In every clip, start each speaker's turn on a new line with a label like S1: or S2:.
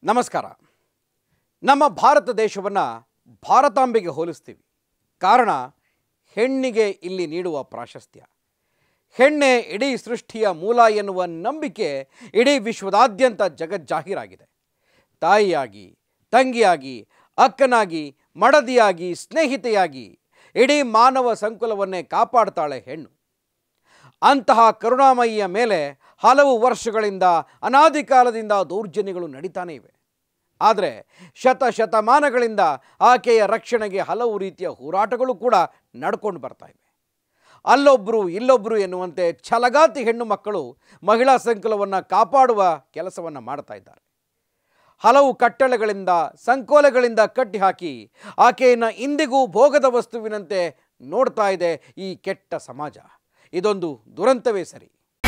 S1: ನಮಸ್ಕಾರ ನಮ್ಮ ಭಾರತ ದೇಶವನ್ನು ಭಾರತಾಂಬೆಗೆ ಹೋಲಿಸ್ತೀವಿ ಕಾರಣ ಹೆಣ್ಣಿಗೆ ಇಲ್ಲಿ ನೀಡುವ ಪ್ರಾಶಸ್ತ್ಯ ಹೆಣ್ಣೆ ಇಡೀ ಸೃಷ್ಟಿಯ ಮೂಲ ಎನ್ನುವ ನಂಬಿಕೆ ಇಡೀ ವಿಶ್ವದಾದ್ಯಂತ ಜಗಜ್ಜಾಹೀರಾಗಿದೆ ತಾಯಿಯಾಗಿ ತಂಗಿಯಾಗಿ ಅಕ್ಕನಾಗಿ ಮಡದಿಯಾಗಿ ಸ್ನೇಹಿತೆಯಾಗಿ ಇಡೀ ಮಾನವ ಸಂಕುಲವನ್ನೇ ಕಾಪಾಡ್ತಾಳೆ ಹೆಣ್ಣು ಅಂತಹ ಕರುಣಾಮಯಿಯ ಮೇಲೆ ಹಲವು ವರ್ಷಗಳಿಂದ ಅನಾದಿ ಕಾಲದಿಂದ ದೌರ್ಜನ್ಯಗಳು ನಡೀತಾನೇ ಇವೆ ಆದರೆ ಶತ ಶತಮಾನಗಳಿಂದ ಆಕೆಯ ರಕ್ಷಣೆಗೆ ಹಲವು ರೀತಿಯ ಹೋರಾಟಗಳು ಕೂಡ ನಡ್ಕೊಂಡು ಬರ್ತಾ ಇವೆ ಅಲ್ಲೊಬ್ಬರು ಇಲ್ಲೊಬ್ಬರು ಎನ್ನುವಂತೆ ಛಲಗಾತಿ ಹೆಣ್ಣು ಮಕ್ಕಳು ಮಹಿಳಾ ಸಂಕುಲವನ್ನು ಕಾಪಾಡುವ ಕೆಲಸವನ್ನು ಮಾಡ್ತಾ ಇದ್ದಾರೆ ಹಲವು ಕಟ್ಟಳೆಗಳಿಂದ ಸಂಕೋಲೆಗಳಿಂದ ಕಟ್ಟಿಹಾಕಿ ಆಕೆಯನ್ನು ಇಂದಿಗೂ ಭೋಗದ ವಸ್ತುವಿನಂತೆ ನೋಡ್ತಾ ಇದೆ ಈ ಕೆಟ್ಟ ಸಮಾಜ ಇದೊಂದು ದುರಂತವೇ ಸರಿ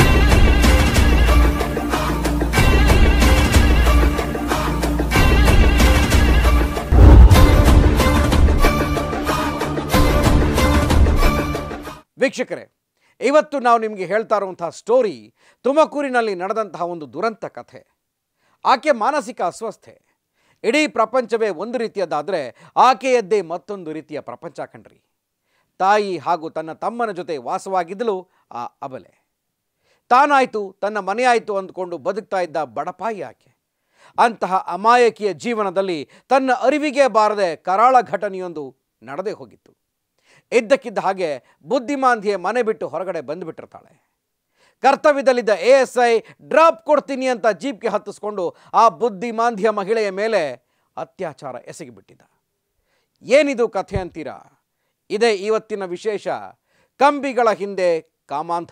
S1: ವೀಕ್ಷಕರೇ ಇವತ್ತು ನಾವು ನಿಮಗೆ ಹೇಳ್ತಾ ಇರುವಂತಹ ಸ್ಟೋರಿ ತುಮಕೂರಿನಲ್ಲಿ ನಡೆದಂತಹ ಒಂದು ದುರಂತ ಕಥೆ ಆಕೆ ಮಾನಸಿಕ ಅಸ್ವಸ್ಥೆ ಇಡೀ ಪ್ರಪಂಚವೇ ಒಂದು ರೀತಿಯದ್ದಾದರೆ ಆಕೆಯದ್ದೇ ಮತ್ತೊಂದು ರೀತಿಯ ಪ್ರಪಂಚ ಕಣ್ರಿ ತಾಯಿ ಹಾಗೂ ತನ್ನ ತಮ್ಮನ ಜೊತೆ ವಾಸವಾಗಿದ್ದಲು ಆ ಅಬಲೆ ತಾನಾಯಿತು ತನ್ನ ಮನೆಯಾಯಿತು ಅಂದ್ಕೊಂಡು ಬದುಕ್ತಾ ಇದ್ದ ಬಡಪಾಯಿ ಆಕೆ ಅಂತಹ ಅಮಾಯಕಿಯ ಜೀವನದಲ್ಲಿ ತನ್ನ ಅರಿವಿಗೆ ಬಾರದೆ ಕರಾಳ ಘಟನೆಯೊಂದು ನಡೆದೇ ಹೋಗಿತ್ತು ಇದ್ದಕ್ಕಿದ್ದ ಹಾಗೆ ಬುದ್ಧಿಮಾಂಧಿಯ ಮನೆ ಬಿಟ್ಟು ಹೊರಗಡೆ ಬಂದುಬಿಟ್ಟಿರ್ತಾಳೆ ಕರ್ತವ್ಯದಲ್ಲಿದ್ದ ಎ ಎಸ್ ಐ ಡ್ರಾಪ್ ಕೊಡ್ತೀನಿ ಅಂತ ಜೀಪ್ಗೆ ಹತ್ತಿಸ್ಕೊಂಡು ಆ ಬುದ್ಧಿಮಾಂದ್ಯ ಮಹಿಳೆಯ ಮೇಲೆ ಅತ್ಯಾಚಾರ ಎಸಗಿಬಿಟ್ಟಿದ್ದ ಏನಿದು ಕಥೆ ಅಂತೀರಾ ಇದೇ ಇವತ್ತಿನ ವಿಶೇಷ ಕಂಬಿಗಳ ಹಿಂದೆ ಕಾಮಾಂಧ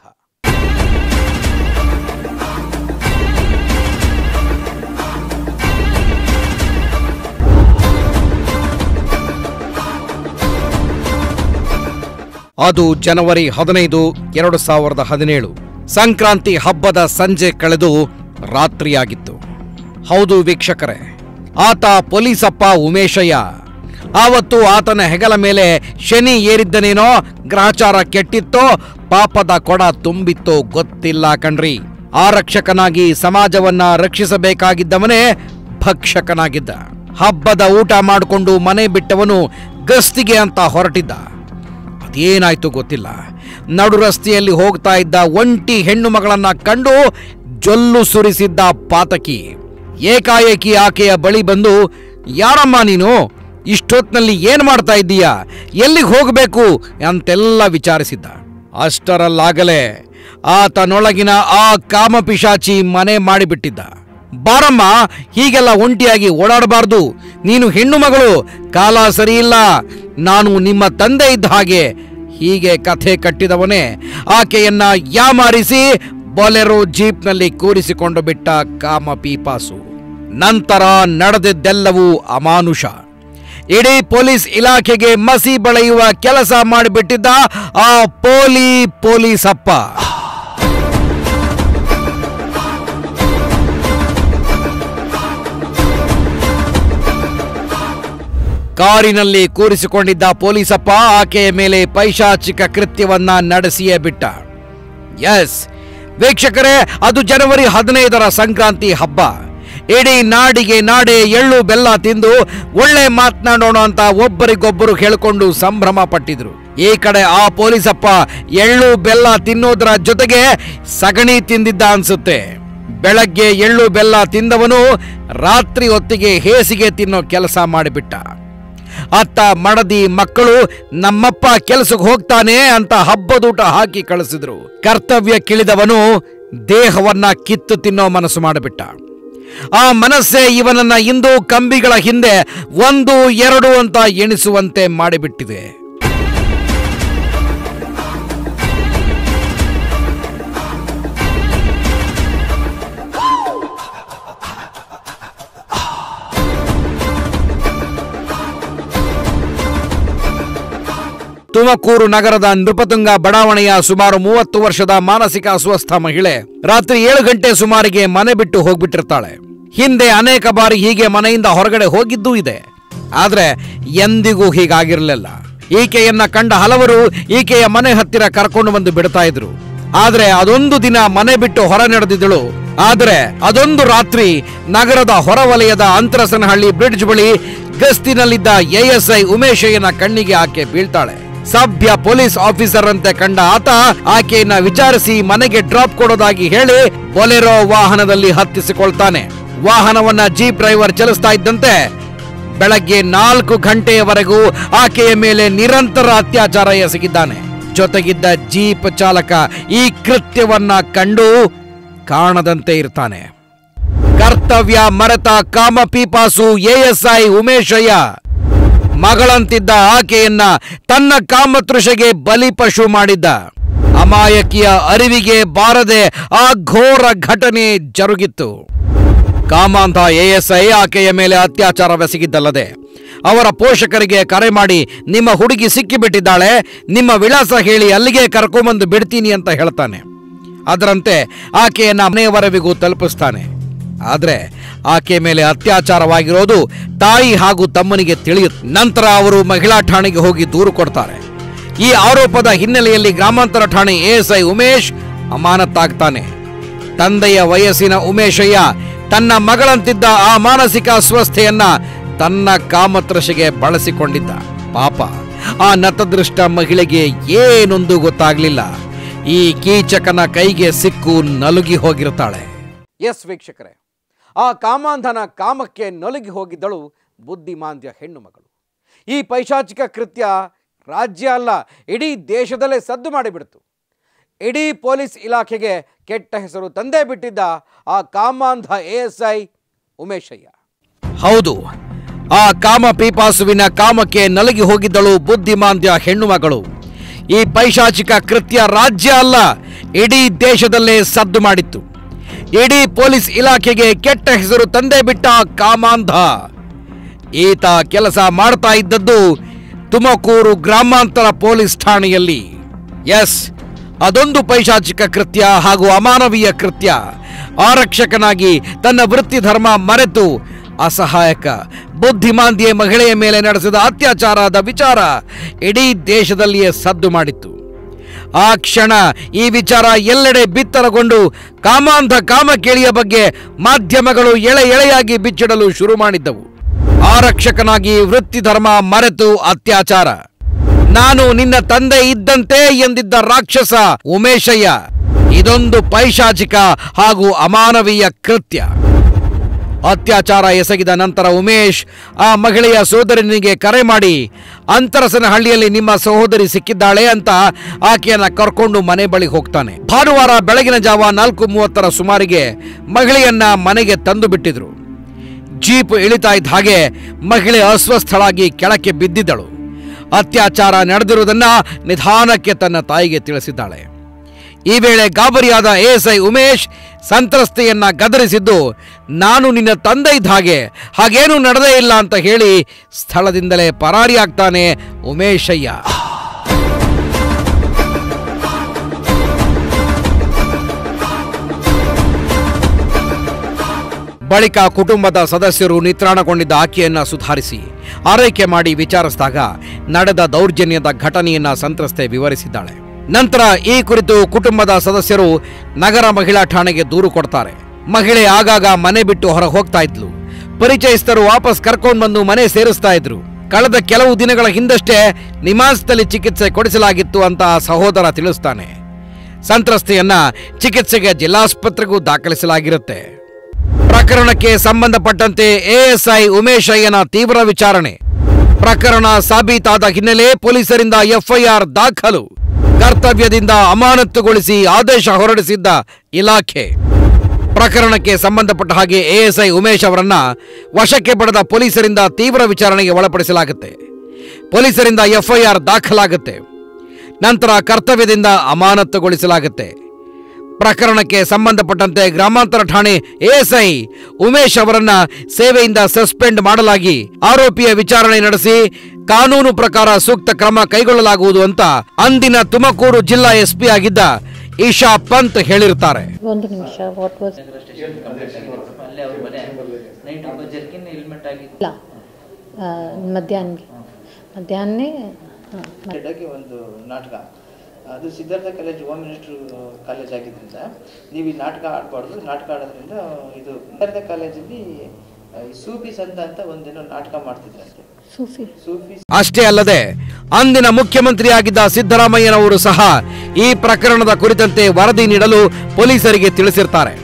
S1: ಅದು ಜನವರಿ ಹದಿನೈದು ಎರಡು ಸಾವಿರದ ಹದಿನೇಳು ಸಂಕ್ರಾಂತಿ ಹಬ್ಬದ ಸಂಜೆ ಕಳೆದು ರಾತ್ರಿಯಾಗಿತ್ತು ಹೌದು ವೀಕ್ಷಕರೇ ಆತ ಪೊಲೀಸಪ್ಪ ಉಮೇಶಯ್ಯ ಆವತ್ತು ಆತನ ಹೆಗಲ ಮೇಲೆ ಶನಿ ಏರಿದ್ದನೇನೋ ಗ್ರಹಚಾರ ಕೆಟ್ಟಿತ್ತೋ ಪಾಪದ ಕೊಡ ತುಂಬಿತ್ತೋ ಗೊತ್ತಿಲ್ಲ ಕಣ್ರಿ ಆರಕ್ಷಕನಾಗಿ ಸಮಾಜವನ್ನ ರಕ್ಷಿಸಬೇಕಾಗಿದ್ದವನೇ ಭಕ್ಷಕನಾಗಿದ್ದ ಹಬ್ಬದ ಊಟ ಮಾಡಿಕೊಂಡು ಮನೆ ಬಿಟ್ಟವನು ಗಸ್ತಿಗೆ ಅಂತ ಹೊರಟಿದ್ದ ಅದೇನಾಯ್ತು ಗೊತ್ತಿಲ್ಲ ನಡು ರಸ್ತೆಯಲ್ಲಿ ಹೋಗ್ತಾ ಇದ್ದ ಒಂಟಿ ಹೆಣ್ಣು ಮಗಳನ್ನ ಕಂಡು ಜೊಲ್ಲು ಸುರಿಸಿದ್ದ ಪಾತಕಿ ಏಕಾಏಕಿ ಆಕೆಯ ಬಳಿ ಬಂದು ಯಾರಮ್ಮ ನೀನು ಇಷ್ಟೊತ್ನಲ್ಲಿ ಏನ್ ಮಾಡ್ತಾ ಇದ್ದೀಯಾ ಎಲ್ಲಿಗೆ ಹೋಗಬೇಕು ಅಂತೆಲ್ಲ ವಿಚಾರಿಸಿದ್ದ ಅಷ್ಟರಲ್ಲಾಗಲೇ ಆತನೊಳಗಿನ ಆ ಕಾಮಪಿಶಾಚಿ ಮನೆ ಮಾಡಿಬಿಟ್ಟಿದ್ದ ಬಾರಮ್ಮ ಹೀಗೆಲ್ಲ ಒಂಟಿಯಾಗಿ ಓಡಾಡಬಾರ್ದು ನೀನು ಹೆಣ್ಣು ಮಗಳು ಕಾಲ ಸರಿಯಿಲ್ಲ ನಾನು ನಿಮ್ಮ ತಂದೆ ಇದ್ದ ಹಾಗೆ ಹೀಗೆ ಕಥೆ ಕಟ್ಟಿದವನೇ ಆಕೆಯನ್ನ ಯಾಮಾರಿಸಿ ಬೊಲೆರೋ ಜೀಪ್ನಲ್ಲಿ ಕೂರಿಸಿಕೊಂಡು ಬಿಟ್ಟ ಕಾಮ ಪೀಪಾಸು ನಂತರ ನಡೆದಿದ್ದೆಲ್ಲವೂ ಅಮಾನುಷ ಇಡೀ ಪೊಲೀಸ್ ಇಲಾಖೆಗೆ ಮಸಿ ಬಳೆಯುವ ಕೆಲಸ ಮಾಡಿಬಿಟ್ಟಿದ್ದ ಆ ಪೋಲಿ ಪೊಲೀಸಪ್ಪ ಕಾರಿನಲ್ಲಿ ಕೂರಿಸಿಕೊಂಡಿದ್ದ ಪೊಲೀಸಪ್ಪ ಆಕೆಯ ಮೇಲೆ ಪೈಶಾಚಿಕ ಕೃತ್ಯವನ್ನ ನಡೆಸಿಯೇ ಬಿಟ್ಟ ಎಸ್ ವೀಕ್ಷಕರೇ ಅದು ಜನವರಿ ಹದಿನೈದರ ಸಂಕ್ರಾಂತಿ ಹಬ್ಬ ಇಡೀ ನಾಡಿಗೆ ನಾಡೆ ಎಳ್ಳು ಬೆಲ್ಲ ತಿಂದು ಒಳ್ಳೆ ಮಾತನಾಡೋಣ ಅಂತ ಒಬ್ಬರಿಗೊಬ್ಬರು ಹೇಳ್ಕೊಂಡು ಸಂಭ್ರಮ ಪಟ್ಟಿದ್ರು ಈ ಕಡೆ ಆ ಪೊಲೀಸಪ್ಪ ಎಳ್ಳು ಬೆಲ್ಲ ತಿನ್ನೋದ್ರ ಜೊತೆಗೆ ಸಗಣಿ ತಿಂದಿದ್ದ ಅನ್ಸುತ್ತೆ ಬೆಳಗ್ಗೆ ಎಳ್ಳು ಬೆಲ್ಲ ತಿಂದವನು ರಾತ್ರಿ ಹೊತ್ತಿಗೆ ಹೇಸಿಗೆ ತಿನ್ನೋ ಕೆಲಸ ಮಾಡಿಬಿಟ್ಟ ಅತ್ತ ಮಡದಿ ಮಕ್ಕಳು ನಮ್ಮಪ್ಪ ಕೆಲಸಕ್ಕೆ ಹೋಗ್ತಾನೆ ಅಂತ ಹಬ್ಬದೂಟ ಹಾಕಿ ಕಳಿಸಿದ್ರು ಕರ್ತವ್ಯ ಕಿಳಿದವನು ದೇಹವನ್ನ ಕಿತ್ತು ತಿನ್ನೋ ಮನಸ್ಸು ಮಾಡಿಬಿಟ್ಟ ಆ ಮನಸ್ಸೇ ಇವನನ್ನ ಇಂದು ಕಂಬಿಗಳ ಹಿಂದೆ ಒಂದು ಎರಡು ಅಂತ ಎಣಿಸುವಂತೆ ಮಾಡಿಬಿಟ್ಟಿದೆ ತುಮಕೂರು ನಗರದ ನೃಪತುಂಗ ಬಡಾವಣೆಯ ಸುಮಾರು ಮೂವತ್ತು ವರ್ಷದ ಮಾನಸಿಕ ಅಸ್ವಸ್ಥ ಮಹಿಳೆ ರಾತ್ರಿ ಏಳು ಗಂಟೆ ಸುಮಾರಿಗೆ ಮನೆ ಬಿಟ್ಟು ಹೋಗ್ಬಿಟ್ಟಿರ್ತಾಳೆ ಹಿಂದೆ ಅನೇಕ ಬಾರಿ ಹೀಗೆ ಮನೆಯಿಂದ ಹೊರಗಡೆ ಹೋಗಿದ್ದೂ ಇದೆ ಆದ್ರೆ ಎಂದಿಗೂ ಹೀಗಾಗಿರಲಿಲ್ಲ ಈಕೆಯನ್ನ ಕಂಡ ಹಲವರು ಈಕೆಯ ಮನೆ ಹತ್ತಿರ ಕರ್ಕೊಂಡು ಬಂದು ಬಿಡ್ತಾ ಇದ್ರು ಆದ್ರೆ ಅದೊಂದು ದಿನ ಮನೆ ಬಿಟ್ಟು ಹೊರ ನಡೆದಿದ್ದಳು ಆದ್ರೆ ಅದೊಂದು ರಾತ್ರಿ ನಗರದ ಹೊರವಲಯದ ಅಂತರಸನಹಳ್ಳಿ ಬ್ರಿಡ್ಜ್ ಬಳಿ ಗಸ್ತಿನಲ್ಲಿದ್ದ ಎಎಸ್ಐ ಉಮೇಶಯ್ಯನ ಕಣ್ಣಿಗೆ ಆಕೆ ಬೀಳ್ತಾಳೆ ಸಭ್ಯ ಪೊಲೀಸ್ ಆಫೀಸರ್ ಅಂತೆ ಕಂಡ ಆತ ಆಕೆಯನ್ನ ವಿಚಾರಿಸಿ ಮನೆಗೆ ಡ್ರಾಪ್ ಕೊಡೋದಾಗಿ ಹೇಳಿ ಬೊಲೆರೋ ವಾಹನದಲ್ಲಿ ಹತ್ತಿಸಿಕೊಳ್ತಾನೆ ವಾಹನವನ್ನ ಜೀಪ್ ಡ್ರೈವರ್ ಚಲಿಸ್ತಾ ಇದ್ದಂತೆ ಬೆಳಗ್ಗೆ ನಾಲ್ಕು ಗಂಟೆಯವರೆಗೂ ಆಕೆಯ ಮೇಲೆ ನಿರಂತರ ಅತ್ಯಾಚಾರ ಎಸಗಿದ್ದಾನೆ ಜೊತೆಗಿದ್ದ ಜೀಪ್ ಚಾಲಕ ಈ ಕೃತ್ಯವನ್ನ ಕಂಡು ಕಾಣದಂತೆ ಇರ್ತಾನೆ ಕರ್ತವ್ಯ ಮರೆತ ಕಾಮಪೀಪಾಸು ಎಎಸ್ಐ ಉಮೇಶಯ್ಯ ಮಗಳಂತಿದ್ದ ಆಕೆಯನ್ನ ತನ್ನ ಕಾಮತೃಷೆಗೆ ಬಲಿಪಶು ಮಾಡಿದ್ದ ಅಮಾಯಕಿಯ ಅರಿವಿಗೆ ಬಾರದೆ ಆ ಘೋರ ಘಟನೆ ಜರುಗಿತ್ತು ಕಾಮಾಂಧ ಎಎಸ್ಐ ಆಕೆಯ ಮೇಲೆ ಅತ್ಯಾಚಾರವೆಸಗಿದ್ದಲ್ಲದೆ ಅವರ ಪೋಷಕರಿಗೆ ಕರೆ ಮಾಡಿ ನಿಮ್ಮ ಹುಡುಗಿ ಸಿಕ್ಕಿಬಿಟ್ಟಿದ್ದಾಳೆ ನಿಮ್ಮ ವಿಳಾಸ ಹೇಳಿ ಅಲ್ಲಿಗೆ ಕರ್ಕೊಂಬಂದು ಬಿಡ್ತೀನಿ ಅಂತ ಹೇಳ್ತಾನೆ ಅದರಂತೆ ಆಕೆಯನ್ನ ಮನೆಯವರೆವಿಗೂ ತಲುಪಿಸ್ತಾನೆ ಆದರೆ ಆಕೆ ಮೇಲೆ ಅತ್ಯಾಚಾರವಾಗಿರೋದು ತಾಯಿ ಹಾಗೂ ತಮ್ಮನಿಗೆ ತಿಳಿಯುತ್ತೆ ನಂತರ ಅವರು ಮಹಿಳಾ ಠಾಣೆಗೆ ಹೋಗಿ ದೂರು ಕೊಡ್ತಾರೆ ಈ ಆರೋಪದ ಹಿನ್ನೆಲೆಯಲ್ಲಿ ಗ್ರಾಮಾಂತರ ಠಾಣೆ ಎಎಸ್ಐ ಉಮೇಶ್ ಅಮಾನತ್ತಾಗ್ತಾನೆ ತಂದೆಯ ವಯಸ್ಸಿನ ಉಮೇಶಯ್ಯ ತನ್ನ ಮಗಳಂತಿದ್ದ ಆ ಮಾನಸಿಕ ಅಸ್ವಸ್ಥೆಯನ್ನ ತನ್ನ ಕಾಮತೃಷೆಗೆ ಬಳಸಿಕೊಂಡಿದ್ದ ಪಾಪ ಆ ನತದೃಷ್ಟ ಮಹಿಳೆಗೆ ಏನೊಂದು ಗೊತ್ತಾಗ್ಲಿಲ್ಲ ಈ ಕೀಚಕನ ಕೈಗೆ ಸಿಕ್ಕು ನಲುಗಿ ಹೋಗಿರ್ತಾಳೆ ಎಸ್ ವೀಕ್ಷಕರೇ ಆ ಕಾಮಾಂಧನ ಕಾಮಕ್ಕೆ ನಲುಗಿ ಹೋಗಿದ್ದಳು ಬುದ್ಧಿಮಾಂದ್ಯ ಹೆಣ್ಣು ಮಗಳು ಈ ಪೈಶಾಚಿಕ ಕೃತ್ಯ ರಾಜ್ಯ ಅಲ್ಲ ಇಡೀ ದೇಶದಲ್ಲೇ ಸದ್ದು ಮಾಡಿಬಿಡ್ತು ಇಡೀ ಪೊಲೀಸ್ ಇಲಾಖೆಗೆ ಕೆಟ್ಟ ಹೆಸರು ತಂದೇ ಬಿಟ್ಟಿದ್ದ ಆ ಕಾಮಾಂಧ ಎಎಸ್ಐ ಉಮೇಶಯ್ಯ ಹೌದು ಆ ಕಾಮ ಪೀಪಾಸುವಿನ ಕಾಮಕ್ಕೆ ನಲಗಿ ಹೋಗಿದ್ದಳು ಬುದ್ಧಿಮಾಂದ್ಯ ಹೆಣ್ಣು ಮಗಳು ಈ ಪೈಶಾಚಿಕ ಕೃತ್ಯ ರಾಜ್ಯ ಅಲ್ಲ ಇಡೀ ದೇಶದಲ್ಲೇ ಸದ್ದು ಮಾಡಿತ್ತು ಇಡೀ ಪೊಲೀಸ್ ಇಲಾಖೆಗೆ ಕೆಟ್ಟ ಹೆಸರು ತಂದೇ ಬಿಟ್ಟ ಕಾಮಾಂಧ ಈತ ಕೆಲಸ ಮಾಡ್ತಾ ಇದ್ದದ್ದು ತುಮಕೂರು ಗ್ರಾಮಾಂತರ ಪೊಲೀಸ್ ಠಾಣೆಯಲ್ಲಿ ಎಸ್ ಅದೊಂದು ಪೈಶಾಚಿಕ ಕೃತ್ಯ ಹಾಗೂ ಅಮಾನವೀಯ ಕೃತ್ಯ ಆರಕ್ಷಕನಾಗಿ ತನ್ನ ವೃತ್ತಿ ಧರ್ಮ ಮರೆತು ಅಸಹಾಯಕ ಬುದ್ಧಿಮಾಂದ್ಯ ಮಹಿಳೆಯ ಮೇಲೆ ನಡೆಸಿದ ಅತ್ಯಾಚಾರದ ವಿಚಾರ ಇಡೀ ದೇಶದಲ್ಲಿಯೇ ಸದ್ದು ಮಾಡಿತ್ತು ಆ ಕ್ಷಣ ಈ ವಿಚಾರ ಎಲ್ಲೆಡೆ ಬಿತ್ತರಗೊಂಡು ಕಾಮಾಂಧ ಕಾಮಕೇಳಿಯ ಬಗ್ಗೆ ಮಾಧ್ಯಮಗಳು ಎಳೆ ಎಳೆಯಾಗಿ ಬಿಚ್ಚಿಡಲು ಶುರು ಮಾಡಿದ್ದವು ಆರಕ್ಷಕನಾಗಿ ವೃತ್ತಿ ಧರ್ಮ ಮರೆತು ಅತ್ಯಾಚಾರ ನಾನು ನಿನ್ನ ತಂದೆ ಇದ್ದಂತೆ ಎಂದಿದ್ದ ರಾಕ್ಷಸ ಉಮೇಶಯ್ಯ ಇದೊಂದು ಪೈಶಾಚಿಕ ಹಾಗೂ ಅಮಾನವೀಯ ಕೃತ್ಯ ಅತ್ಯಾಚಾರ ಎಸಗಿದ ನಂತರ ಉಮೇಶ್ ಆ ಮಹಿಳೆಯ ಸೋದರನಿಗೆ ಕರೆ ಮಾಡಿ ಅಂತರಸನಹಳ್ಳಿಯಲ್ಲಿ ನಿಮ್ಮ ಸಹೋದರಿ ಸಿಕ್ಕಿದ್ದಾಳೆ ಅಂತ ಆಕೆಯನ್ನ ಕರ್ಕೊಂಡು ಮನೆ ಬಳಿ ಹೋಗ್ತಾನೆ ಭಾನುವಾರ ಬೆಳಗಿನ ಜಾವ ನಾಲ್ಕು ಮೂವತ್ತರ ಸುಮಾರಿಗೆ ಮಹಿಳೆಯನ್ನ ಮನೆಗೆ ತಂದು ಬಿಟ್ಟಿದ್ರು ಜೀಪ್ ಇಳಿತಾ ಇದ್ದ ಹಾಗೆ ಮಹಿಳೆ ಅಸ್ವಸ್ಥಳಾಗಿ ಕೆಳಕ್ಕೆ ಬಿದ್ದಿದ್ದಳು ಅತ್ಯಾಚಾರ ನಡೆದಿರುವುದನ್ನ ನಿಧಾನಕ್ಕೆ ತನ್ನ ತಾಯಿಗೆ ತಿಳಿಸಿದ್ದಾಳೆ ಈ ವೇಳೆ ಗಾಬರಿಯಾದ ಎಎಸ್ಐ ಉಮೇಶ್ ಸಂತ್ರಸ್ತೆಯನ್ನ ಗದರಿಸಿದ್ದು ನಾನು ನಿನ್ನ ತಂದೆ ಇದ್ದ ಹಾಗೆ ಹಾಗೇನೂ ನಡೆದೇ ಇಲ್ಲ ಅಂತ ಹೇಳಿ ಸ್ಥಳದಿಂದಲೇ ಪರಾರಿಯಾಗ್ತಾನೆ ಉಮೇಶಯ್ಯ ಬಳಿಕ ಕುಟುಂಬದ ಸದಸ್ಯರು ನಿತ್ರಾಣಗೊಂಡಿದ್ದ ಆಕೆಯನ್ನ ಸುಧಾರಿಸಿ ಆರೈಕೆ ಮಾಡಿ ವಿಚಾರಿಸಿದಾಗ ನಡೆದ ದೌರ್ಜನ್ಯದ ಘಟನೆಯನ್ನ ಸಂತ್ರಸ್ತೆ ವಿವರಿಸಿದ್ದಾಳೆ ನಂತರ ಈ ಕುರಿತು ಕುಟುಂಬದ ಸದಸ್ಯರು ನಗರ ಮಹಿಳಾ ಠಾಣೆಗೆ ದೂರು ಕೊಡ್ತಾರೆ ಮಹಿಳೆ ಆಗಾಗ ಮನೆ ಬಿಟ್ಟು ಹೊರ ಹೋಗ್ತಾ ಇದ್ಲು ಪರಿಚಯಸ್ಥರು ವಾಪಸ್ ಕರ್ಕೊಂಡು ಬಂದು ಮನೆ ಸೇರಿಸ್ತಾ ಇದ್ರು ಕಳೆದ ಕೆಲವು ದಿನಗಳ ಹಿಂದಷ್ಟೇ ನಿಮಾನ್ಸ್ನಲ್ಲಿ ಚಿಕಿತ್ಸೆ ಕೊಡಿಸಲಾಗಿತ್ತು ಅಂತ ಆ ಸಹೋದರ ತಿಳಿಸ್ತಾನೆ ಸಂತ್ರಸ್ತೆಯನ್ನ ಚಿಕಿತ್ಸೆಗೆ ಜಿಲ್ಲಾಸ್ಪತ್ರೆಗೂ ದಾಖಲಿಸಲಾಗಿರುತ್ತೆ ಪ್ರಕರಣಕ್ಕೆ ಸಂಬಂಧಪಟ್ಟಂತೆ ಎಎಸ್ಐ ಉಮೇಶ್ ಅಯ್ಯನ ತೀವ್ರ ವಿಚಾರಣೆ ಪ್ರಕರಣ ಸಾಬೀತಾದ ಹಿನ್ನೆಲೆ ಪೊಲೀಸರಿಂದ ಎಫ್ಐಆರ್ ದಾಖಲು ಕರ್ತವ್ಯದಿಂದ ಅಮಾನತುಗೊಳಿಸಿ ಆದೇಶ ಹೊರಡಿಸಿದ್ದ ಇಲಾಖೆ ಪ್ರಕರಣಕ್ಕೆ ಸಂಬಂಧಪಟ್ಟ ಹಾಗೆ ಎಎಸ್ಐ ಉಮೇಶ್ ಅವರನ್ನ ವಶಕ್ಕೆ ಪಡೆದ ಪೊಲೀಸರಿಂದ ತೀವ್ರ ವಿಚಾರಣೆಗೆ ಒಳಪಡಿಸಲಾಗುತ್ತೆ ಪೊಲೀಸರಿಂದ ಎಫ್ಐಆರ್ ದಾಖಲಾಗುತ್ತೆ ನಂತರ ಕರ್ತವ್ಯದಿಂದ ಅಮಾನತುಗೊಳಿಸಲಾಗುತ್ತೆ ಪ್ರಕರಣಕ್ಕೆ ಸಂಬಂಧಪಟ್ಟಂತೆ ಗ್ರಾಮಾಂತರ ಠಾಣೆ ಎಎಸ್ಐ ಉಮೇಶ್ ಅವರನ್ನ ಸೇವೆಯಿಂದ ಸಸ್ಪೆಂಡ್ ಮಾಡಲಾಗಿ ಆರೋಪಿಯ ವಿಚಾರಣೆ ನಡೆಸಿ ಕಾನೂನು ಪ್ರಕಾರ ಸೂಕ್ತ ಕ್ರಮ ಕೈಗೊಳ್ಳಲಾಗುವುದು ಅಂತ ಅಂದಿನ ತುಮಕೂರು ಜಿಲ್ಲಾ ಎಸ್ಪಿ ಆಗಿದ್ದ ಈಶಾ ಪಂತ್ ಹೇಳಿರ್ತಾರೆ
S2: ಒಂದು ನಿಮಿಷ ವಾಟ್ ವಾಸ್
S3: ಅಲ್ಲೇ ಅವ್ರ ಮನೆ ನೈಟ್ ಒಬ್ಬ ಜರ್ಕಿನ್ ಹೆಲ್ಮೆಟ್ ಆಗಿತ್ತು
S2: ಇಲ್ಲ ಮಧ್ಯಾಹ್ನಗೆ ಮಧ್ಯಾಹ್ನ
S3: ಆಗಿ ಒಂದು ನಾಟಕ
S2: ಅದು Siddhartha college home minister college ಆಗಿದ್ದರಿಂದ ನೀವು ಈ ನಾಟಕ ಆಡಬಾರ್ದು ನಾಟಕ ಆಡೋದ್ರಿಂದ ಇದು ಸಿದ್ಧಾರ್ಥ ಕಾಲೇಜಲ್ಲಿ ಆ, ಈ ಸೂಫಿ ಸಂತ ಅಂತ ಒಂದೇನೋ ನಾಟಕ ಮಾಡ್ತಿದ್ರಂತೆ
S4: ಸೂಫಿ
S2: ಸೂಫಿ
S1: ಅಷ್ಟೇ ಅಲ್ಲದೆ ಅಂದಿನ ಮುಖ್ಯಮಂತ್ರಿಯಾಗಿದ್ದ ಸಿದ್ದರಾಮಯ್ಯನವರು ಸಹ ಈ ಪ್ರಕರಣದ ಕುರಿತಂತೆ ವರದಿ ನೀಡಲು ಪೊಲೀಸರಿಗೆ ತಿಳಿಸಿರ್ತಾರೆ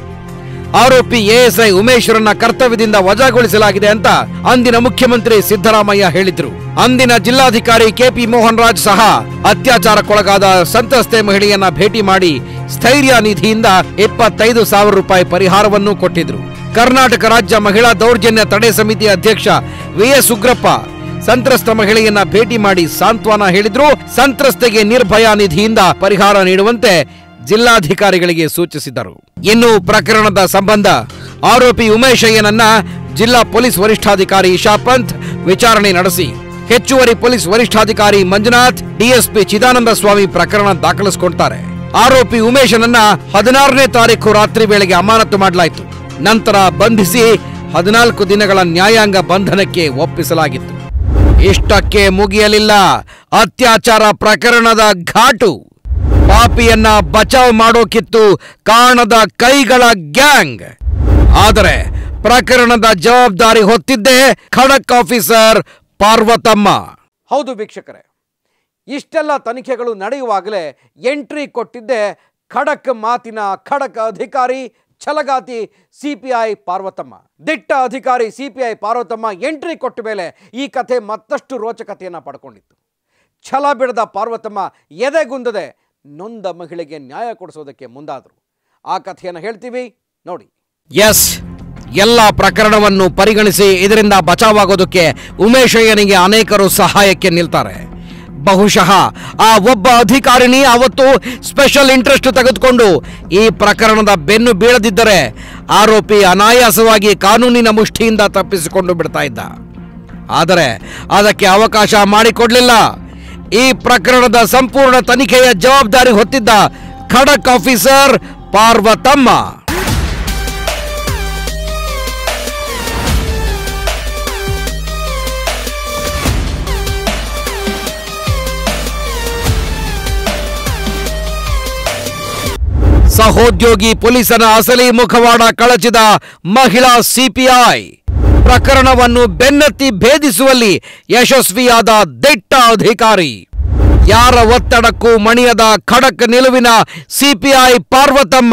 S1: ಆರೋಪಿ ಎಎಸ್ಐ ಉಮೇಶ್ವರನ್ನ ಕರ್ತವ್ಯದಿಂದ ವಜಾಗೊಳಿಸಲಾಗಿದೆ ಅಂತ ಅಂದಿನ ಮುಖ್ಯಮಂತ್ರಿ ಸಿದ್ದರಾಮಯ್ಯ ಹೇಳಿದ್ರು ಅಂದಿನ ಜಿಲ್ಲಾಧಿಕಾರಿ ಕೆಪಿ ಮೋಹನ್ ರಾಜ್ ಸಹ ಅತ್ಯಾಚಾರಕ್ಕೊಳಗಾದ ಸಂತ್ರಸ್ತೆ ಮಹಿಳೆಯನ್ನ ಭೇಟಿ ಮಾಡಿ ಸ್ಥೈರ್ಯ ನಿಧಿಯಿಂದ ಇಪ್ಪತ್ತೈದು ಸಾವಿರ ರೂಪಾಯಿ ಪರಿಹಾರವನ್ನು ಕೊಟ್ಟಿದ್ರು ಕರ್ನಾಟಕ ರಾಜ್ಯ ಮಹಿಳಾ ದೌರ್ಜನ್ಯ ತಡೆ ಸಮಿತಿ ಅಧ್ಯಕ್ಷ ವಿಎಸ್ ಉಗ್ರಪ್ಪ ಸಂತ್ರಸ್ತ ಮಹಿಳೆಯನ್ನ ಭೇಟಿ ಮಾಡಿ ಸಾಂತ್ವನ ಹೇಳಿದ್ರು ಸಂತ್ರಸ್ತೆಗೆ ನಿರ್ಭಯ ನಿಧಿಯಿಂದ ಪರಿಹಾರ ನೀಡುವಂತೆ ಜಿಲ್ಲಾಧಿಕಾರಿಗಳಿಗೆ ಸೂಚಿಸಿದರು ಇನ್ನು ಪ್ರಕರಣದ ಸಂಬಂಧ ಆರೋಪಿ ಉಮೇಶಯ್ಯನನ್ನ ಜಿಲ್ಲಾ ಪೊಲೀಸ್ ವರಿಷ್ಠಾಧಿಕಾರಿ ಇಶಾ ಪಂತ್ ವಿಚಾರಣೆ ನಡೆಸಿ ಹೆಚ್ಚುವರಿ ಪೊಲೀಸ್ ವರಿಷ್ಠಾಧಿಕಾರಿ ಮಂಜುನಾಥ್ ಡಿಎಸ್ಪಿ ಚಿದಾನಂದ ಸ್ವಾಮಿ ಪ್ರಕರಣ ದಾಖಲಿಸಿಕೊಳ್ತಾರೆ ಆರೋಪಿ ಉಮೇಶನನ್ನ ಹದಿನಾರನೇ ತಾರೀಕು ರಾತ್ರಿ ವೇಳೆಗೆ ಅಮಾನತು ಮಾಡಲಾಯಿತು ನಂತರ ಬಂಧಿಸಿ ಹದಿನಾಲ್ಕು ದಿನಗಳ ನ್ಯಾಯಾಂಗ ಬಂಧನಕ್ಕೆ ಒಪ್ಪಿಸಲಾಗಿತ್ತು ಇಷ್ಟಕ್ಕೆ ಮುಗಿಯಲಿಲ್ಲ ಅತ್ಯಾಚಾರ ಪ್ರಕರಣದ ಘಾಟು ಪಾಪಿಯನ್ನ ಬಚಾವ್ ಮಾಡೋಕಿತ್ತು ಕಾಣದ ಕೈಗಳ ಗ್ಯಾಂಗ್ ಆದರೆ ಪ್ರಕರಣದ ಜವಾಬ್ದಾರಿ ಹೊತ್ತಿದ್ದೇ ಖಡಕ್ ಆಫೀಸರ್ ಪಾರ್ವತಮ್ಮ ಹೌದು ವೀಕ್ಷಕರೇ ಇಷ್ಟೆಲ್ಲ ತನಿಖೆಗಳು ನಡೆಯುವಾಗಲೇ ಎಂಟ್ರಿ ಕೊಟ್ಟಿದ್ದೆ ಖಡಕ್ ಮಾತಿನ ಖಡಕ್ ಅಧಿಕಾರಿ ಛಲಗಾತಿ ಸಿಪಿಐ ಪಾರ್ವತಮ್ಮ ದಿಟ್ಟ ಅಧಿಕಾರಿ ಸಿಪಿಐ ಪಾರ್ವತಮ್ಮ ಎಂಟ್ರಿ ಕೊಟ್ಟ ಮೇಲೆ ಈ ಕಥೆ ಮತ್ತಷ್ಟು ರೋಚಕತೆಯನ್ನು ಪಡ್ಕೊಂಡಿತ್ತು ಛಲ ಬಿಡದ ಪಾರ್ವತಮ್ಮ ಎದೆಗುಂದದೆ ನೊಂದ ಮಹಿಳೆಗೆ ನ್ಯಾಯ ಕೊಡಿಸೋದಕ್ಕೆ ಮುಂದಾದರು ಆ ಕಥೆಯನ್ನು ಹೇಳ್ತೀವಿ ನೋಡಿ ಎಸ್ ಎಲ್ಲ ಪ್ರಕರಣವನ್ನು ಪರಿಗಣಿಸಿ ಇದರಿಂದ ಬಚಾವಾಗೋದಕ್ಕೆ ಉಮೇಶಯ್ಯನಿಗೆ ಅನೇಕರು ಸಹಾಯಕ್ಕೆ ನಿಲ್ತಾರೆ ಬಹುಶಃ ಆ ಒಬ್ಬ ಅಧಿಕಾರಿನಿ ಅವತ್ತು ಸ್ಪೆಷಲ್ ಇಂಟ್ರೆಸ್ಟ್ ತೆಗೆದುಕೊಂಡು ಈ ಪ್ರಕರಣದ ಬೆನ್ನು ಬೀಳದಿದ್ದರೆ ಆರೋಪಿ ಅನಾಯಾಸವಾಗಿ ಕಾನೂನಿನ ಮುಷ್ಟಿಯಿಂದ ತಪ್ಪಿಸಿಕೊಂಡು ಬಿಡ್ತಾ ಇದ್ದ ಆದರೆ ಅದಕ್ಕೆ ಅವಕಾಶ ಮಾಡಿಕೊಡ್ಲಿಲ್ಲ ಈ ಪ್ರಕರಣದ ಸಂಪೂರ್ಣ ತನಿಖೆಯ ಜವಾಬ್ದಾರಿ ಹೊತ್ತಿದ್ದ ಖಡಕ್ ಆಫೀಸರ್ ಪಾರ್ವತಮ್ಮ ಸಹೋದ್ಯೋಗಿ ಪೊಲೀಸನ ಅಸಲಿ ಮುಖವಾಡ ಕಳಚಿದ ಮಹಿಳಾ ಸಿಪಿಐ ಪ್ರಕರಣವನ್ನು ಬೆನ್ನತ್ತಿ ಭೇದಿಸುವಲ್ಲಿ ಯಶಸ್ವಿಯಾದ ದಿಟ್ಟ ಅಧಿಕಾರಿ ಯಾರ ಒತ್ತಡಕ್ಕೂ ಮಣಿಯದ ಖಡಕ್ ನಿಲುವಿನ ಸಿಪಿಐ ಪಾರ್ವತಮ್ಮ